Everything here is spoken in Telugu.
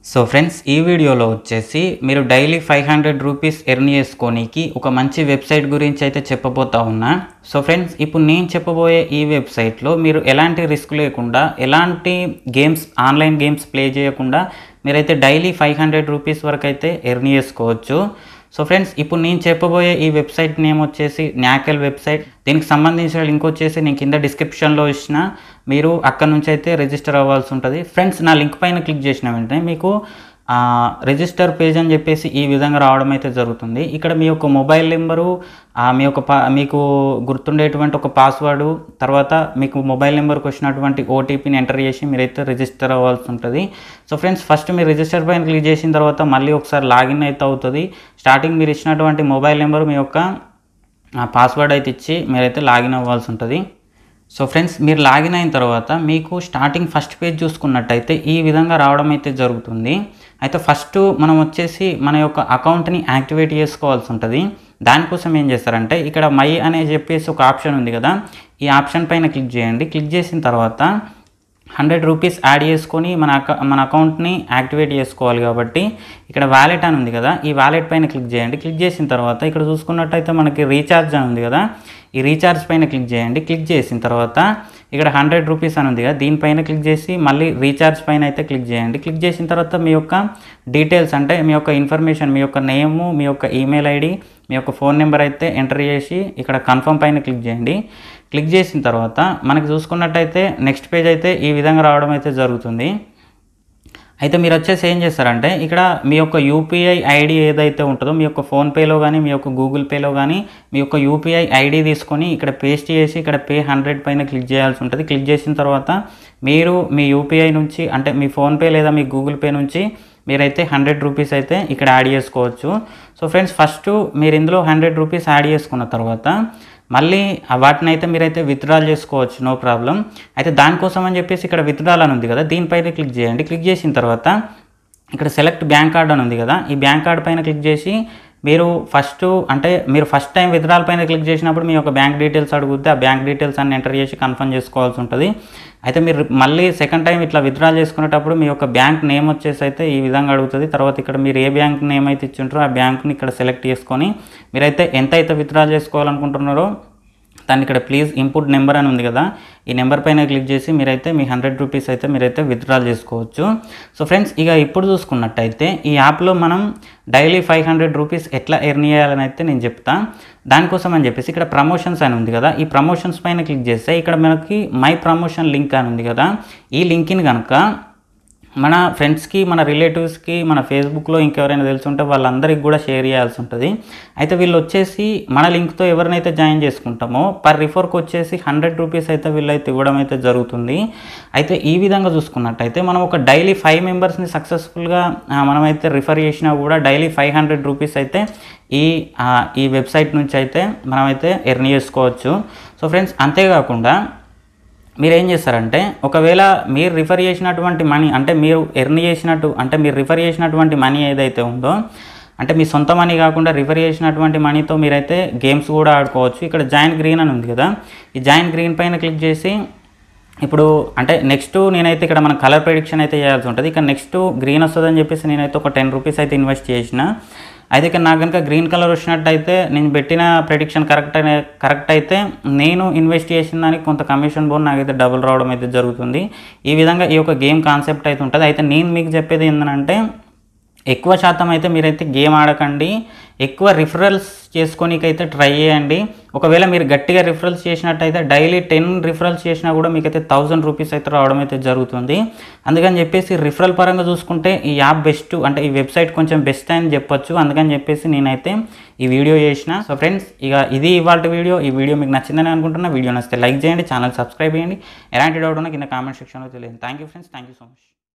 సో ఫ్రెండ్స్ ఈ వీడియోలో వచ్చేసి మీరు daily five hundred rupees earn చేసుకోనికి ఒక మంచి వెబ్సైట్ గురించి అయితే చెప్పబోతా ఉన్నా సో ఫ్రెండ్స్ ఇప్పుడు నేను చెప్పబోయే ఈ వెబ్సైట్లో మీరు ఎలాంటి రిస్క్ లేకుండా ఎలాంటి గేమ్స్ ఆన్లైన్ గేమ్స్ ప్లే చేయకుండా మీరైతే డైలీ ఫైవ్ హండ్రెడ్ రూపీస్ వరకు అయితే ఎర్న్ చేసుకోవచ్చు సో ఫ్రెండ్స్ ఇప్పుడు నేను చెప్పబోయే ఈ వెబ్సైట్ నేమ్ వచ్చేసి న్యాకెల్ వెబ్సైట్ దీనికి సంబంధించిన లింక్ వచ్చేసి నేను కింద డిస్క్రిప్షన్లో ఇచ్చిన మీరు అక్కడ నుంచి అయితే రిజిస్టర్ అవ్వాల్సి ఉంటుంది ఫ్రెండ్స్ నా లింక్ పైన క్లిక్ చేసిన వెంటనే మీకు రిజిస్టర్ పేజ్ అని చెప్పేసి ఈ విధంగా రావడం అయితే జరుగుతుంది ఇక్కడ మీ యొక్క మొబైల్ నెంబరు మీ యొక్క పా మీకు గుర్తుండేటువంటి ఒక పాస్వర్డ్ తర్వాత మీకు మొబైల్ నెంబర్కి వచ్చినటువంటి ఓటీపీని ఎంటర్ చేసి మీరైతే రిజిస్టర్ అవ్వాల్సి ఉంటుంది సో ఫ్రెండ్స్ ఫస్ట్ మీరు రిజిస్టర్ పైన క్లిక్ చేసిన తర్వాత మళ్ళీ ఒకసారి లాగిన్ అయితే అవుతుంది స్టార్టింగ్ మీరు ఇచ్చినటువంటి మొబైల్ నెంబర్ మీ యొక్క పాస్వర్డ్ అయితే ఇచ్చి మీరైతే లాగిన్ అవ్వాల్సి ఉంటుంది సో ఫ్రెండ్స్ మీరు లాగిన్ అయిన తర్వాత మీకు స్టార్టింగ్ ఫస్ట్ పేజ్ చూసుకున్నట్టయితే ఈ విధంగా రావడం అయితే జరుగుతుంది అయితే ఫస్ట్ మనం వచ్చేసి మన యొక్క అకౌంట్ని యాక్టివేట్ చేసుకోవాల్సి ఉంటుంది దానికోసం ఏం చేస్తారంటే ఇక్కడ మై అనే చెప్పేసి ఒక ఆప్షన్ ఉంది కదా ఈ ఆప్షన్ పైన క్లిక్ చేయండి క్లిక్ చేసిన తర్వాత హండ్రెడ్ రూపీస్ యాడ్ చేసుకొని మన అక మన అకౌంట్ని యాక్టివేట్ చేసుకోవాలి కాబట్టి ఇక్కడ వ్యాలెట్ అని ఉంది కదా ఈ వ్యాలెట్ పైన క్లిక్ చేయండి క్లిక్ చేసిన తర్వాత ఇక్కడ చూసుకున్నట్టయితే మనకి రీఛార్జ్ అని ఉంది కదా ఈ రీఛార్జ్ పైన క్లిక్ చేయండి క్లిక్ చేసిన తర్వాత ఇక్కడ హండ్రెడ్ రూపీస్ అని ఉంది కదా దీనిపైన క్లిక్ చేసి మళ్ళీ రీఛార్జ్ పైన అయితే క్లిక్ చేయండి క్లిక్ చేసిన తర్వాత మీ యొక్క డీటెయిల్స్ అంటే మీ యొక్క ఇన్ఫర్మేషన్ మీ యొక్క నేము మీ యొక్క ఈమెయిల్ ఐడి మీ యొక్క ఫోన్ నెంబర్ అయితే ఎంటర్ చేసి ఇక్కడ కన్ఫర్మ్ పైన క్లిక్ చేయండి క్లిక్ చేసిన తర్వాత మనకి చూసుకున్నట్టయితే నెక్స్ట్ పేజ్ అయితే ఈ విధంగా రావడం అయితే జరుగుతుంది అయితే మీరు వచ్చేసి ఏం చేస్తారంటే ఇక్కడ మీ యొక్క యూపీఐ ఐడి ఏదైతే ఉంటుందో మీ యొక్క ఫోన్పేలో కానీ మీ యొక్క గూగుల్ పేలో కానీ మీ యొక్క యూపీఐ ఐడి తీసుకొని ఇక్కడ పేస్ట్ చేసి ఇక్కడ పే హండ్రెడ్ పైన క్లిక్ చేయాల్సి ఉంటుంది క్లిక్ చేసిన తర్వాత మీరు మీ యూపీఐ నుంచి అంటే మీ ఫోన్పే లేదా మీ గూగుల్ పే నుంచి మీరైతే హండ్రెడ్ రూపీస్ అయితే ఇక్కడ యాడ్ చేసుకోవచ్చు సో ఫ్రెండ్స్ ఫస్ట్ మీరు ఇందులో హండ్రెడ్ రూపీస్ యాడ్ చేసుకున్న తర్వాత మళ్ళీ వాటిని అయితే మీరైతే విత్డ్రాల్ చేసుకోవచ్చు నో ప్రాబ్లం అయితే దానికోసం అని చెప్పేసి ఇక్కడ విత్డ్రాల్ అని ఉంది కదా దీనిపైన క్లిక్ చేయండి క్లిక్ చేసిన తర్వాత ఇక్కడ సెలెక్ట్ బ్యాంక్ కార్డ్ అని ఉంది కదా ఈ బ్యాంక్ కార్డ్ పైన క్లిక్ చేసి మీరు ఫస్ట్ అంటే మీరు ఫస్ట్ టైం విత్డ్రాల్ పైన క్లిక్ చేసినప్పుడు మీ యొక్క బ్యాంక్ డీటెయిల్స్ అడుగుతే ఆ బ్యాంక్ డీటెయిల్స్ అన్ని ఎంటర్ చేసి కన్ఫర్మ్ చేసుకోవాల్సి ఉంటుంది అయితే మీరు మళ్ళీ సెకండ్ టైం ఇట్లా విత్డ్రాల్ చేసుకునేటప్పుడు మీ యొక్క బ్యాంక్ నేమ్ వచ్చేసి అయితే ఈ విధంగా అడుగుతుంది తర్వాత ఇక్కడ మీరు ఏ బ్యాంక్ నేమ్ అయితే ఇచ్చింటారో ఆ బ్యాంక్ని ఇక్కడ సెలెక్ట్ చేసుకొని మీరైతే ఎంత అయితే విత్డ్రాల్ చేసుకోవాలనుకుంటున్నారో దాన్ని ఇక్కడ ప్లీజ్ ఇన్పుట్ నెంబర్ అని ఉంది కదా ఈ నెంబర్ పైన క్లిక్ చేసి మీరైతే మీ హండ్రెడ్ రూపీస్ అయితే మీరైతే విత్డ్రాల్ చేసుకోవచ్చు సో ఫ్రెండ్స్ ఇక ఇప్పుడు చూసుకున్నట్టయితే ఈ యాప్లో మనం డైలీ ఫైవ్ హండ్రెడ్ రూపీస్ ఎట్లా ఎర్న్ చేయాలని అయితే నేను చెప్తా దానికోసం అని చెప్పేసి ఇక్కడ ప్రమోషన్స్ అని ఉంది కదా ఈ ప్రమోషన్స్ పైన క్లిక్ చేస్తే ఇక్కడ మనకి మై ప్రమోషన్ లింక్ అని ఉంది కదా ఈ లింక్ని కనుక మన ఫ్రెండ్స్కి మన రిలేటివ్స్కి మన ఫేస్బుక్లో ఇంకెవరైనా తెలుసుంటే వాళ్ళందరికీ కూడా షేర్ చేయాల్సి ఉంటుంది అయితే వీళ్ళు వచ్చేసి మన లింక్తో ఎవరినైతే జాయిన్ చేసుకుంటామో పర్ రిఫర్కి వచ్చేసి హండ్రెడ్ రూపీస్ అయితే వీళ్ళైతే ఇవ్వడం అయితే జరుగుతుంది అయితే ఈ విధంగా చూసుకున్నట్టయితే మనం ఒక డైలీ ఫైవ్ మెంబర్స్ని సక్సెస్ఫుల్గా మనమైతే రిఫర్ చేసినా కూడా డైలీ ఫైవ్ హండ్రెడ్ రూపీస్ అయితే ఈ ఈ వెబ్సైట్ నుంచి అయితే మనమైతే ఎర్న్ చేసుకోవచ్చు సో ఫ్రెండ్స్ అంతేకాకుండా మీరు ఏం చేస్తారంటే ఒకవేళ మీరు రిఫర్ చేసినటువంటి మనీ అంటే మీరు ఎర్న్ చేసినట్టు అంటే మీరు రిఫర్ చేసినటువంటి మనీ ఏదైతే ఉందో అంటే మీ సొంత మనీ కాకుండా రిఫర్ చేసినటువంటి మనీతో మీరైతే గేమ్స్ కూడా ఆడుకోవచ్చు ఇక్కడ జాయిన్ గ్రీన్ అని ఉంది కదా ఈ జాయిన్ గ్రీన్ పైన క్లిక్ చేసి ఇప్పుడు అంటే నెక్స్ట్ నేనైతే ఇక్కడ మన కలర్ ప్రెడిక్షన్ అయితే చేయాల్సి ఉంటుంది ఇక నెక్స్ట్ గ్రీన్ వస్తుందని చెప్పేసి నేనైతే ఒక టెన్ రూపీస్ అయితే ఇన్వెస్ట్ చేసిన అయితే ఇక్కడ నాకు కనుక గ్రీన్ కలర్ వచ్చినట్టయితే నేను పెట్టిన ప్రెడిక్షన్ కరెక్ట్ కరెక్ట్ అయితే నేను ఇన్వెస్ట్ చేసిన దానికి కొంత కమిషన్ బోన్ నాకైతే డబుల్ రావడం అయితే జరుగుతుంది ఈ విధంగా ఈ యొక్క గేమ్ కాన్సెప్ట్ అయితే ఉంటుంది అయితే నేను మీకు చెప్పేది ఏంటంటే ఎక్కువ శాతం అయితే మీరైతే గేమ్ ఆడకండి ఎక్కువ రిఫరల్స్ చేసుకోనికైతే ట్రై చేయండి ఒకవేళ మీరు గట్టిగా రిఫరల్స్ చేసినట్టయితే డైలీ టెన్ రిఫరల్స్ చేసినా కూడా మీకైతే థౌజండ్ రూపీస్ అయితే రావడం అయితే జరుగుతుంది అందుకని చెప్పేసి రిఫరల్ పరంగా చూసుకుంటే ఈ యాప్ బెస్ట్ అంటే ఈ వెబ్సైట్ కొంచెం బెస్ట్ అని చెప్పొచ్చు అందుకని చెప్పేసి నేనైతే ఈ వీడియో చేసిన సో ఫ్రెండ్స్ ఇక ఇది ఇవాళ వీడియో ఈ వీడియో మీకు నచ్చిందని అనుకుంటున్నా వీడియో నచ్చితే లైక్ చేయండి ఛానల్ సబ్స్క్రైబ్ చేయండి ఎలాంటి డౌట్ ఉన్నా కింద కామెంట్ సెక్షన్లో తెలియదు thank you friends thank you so much